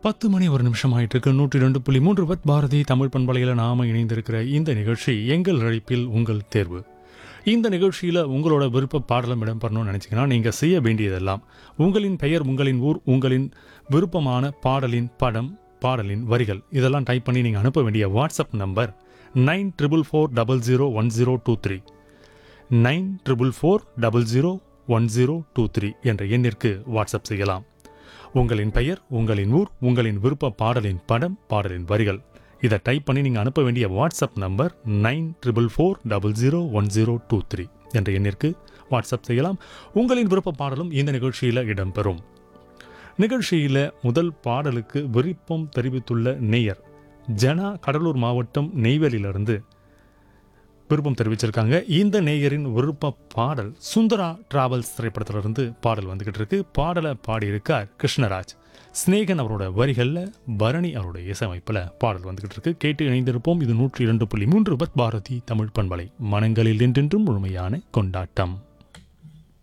பத்து மணி ஒரு நிமிஷம் ஆயிட்டு இருக்கு நூற்றி ரெண்டு புள்ளி மூன்று பத் பாரதி தமிழ் பண்பலையில் நாம இணைந்திருக்கிற இந்த நிகழ்ச்சி எங்கள் அழைப்பில் உங்கள் தேர்வு இந்த நிகழ்ச்சியில் உங்களோட விருப்ப பாடலும் இடம்பெறணும்னு நினச்சிங்கன்னா நீங்கள் செய்ய வேண்டியதெல்லாம் உங்களின் பெயர் உங்களின் ஊர் உங்களின் விருப்பமான பாடலின் படம் பாடலின் வரிகள் இதெல்லாம் டைப் பண்ணி நீங்கள் அனுப்ப வேண்டிய WhatsApp number nine triple four double zero one zero two three nine triple four double zero one zero two three என்ற எண்ணிற்கு வாட்ஸ்அப் செய்யலாம் உங்களின் பெயர் உங்களின் ஊர் உங்களின் விருப்ப பாடலின் படம் பாடலின் வரிகள் இதை டைப் பண்ணி நீங்கள் அனுப்ப வேண்டிய WhatsApp number nine triple four double zero one zero two three என்ற எண்ணிற்கு வாட்ஸ்அப் செய்யலாம் உங்களின் விருப்ப பாடலும் இந்த நிகழ்ச்சியில் இடம்பெறும் நிகழ்ச்சியில் முதல் பாடலுக்கு விருப்பம் தெரிவித்துள்ள நேயர் ஜனா கடலூர் மாவட்டம் நெய்வேலியிலிருந்து விருப்பம் தெரிவிச்சிருக்காங்க இந்த நேயரின் விருப்ப பாடல் சுந்தரா டிராவல்ஸ் திரைப்படத்திலிருந்து பாடல் வந்துகிட்டு இருக்கு பாடலை பாடியிருக்கார் கிருஷ்ணராஜ் ஸ்நேகன் அவரோட வரிகளில் பரணி அவருடைய இசையமைப்பில் பாடல் வந்துகிட்டு இருக்கு கேட்டு இணைந்திருப்போம் இது நூற்றி இரண்டு புள்ளி மூன்று பத் பாரதி தமிழ் பண்பலை மனங்களில் என்றென்றும் முழுமையான கொண்டாட்டம்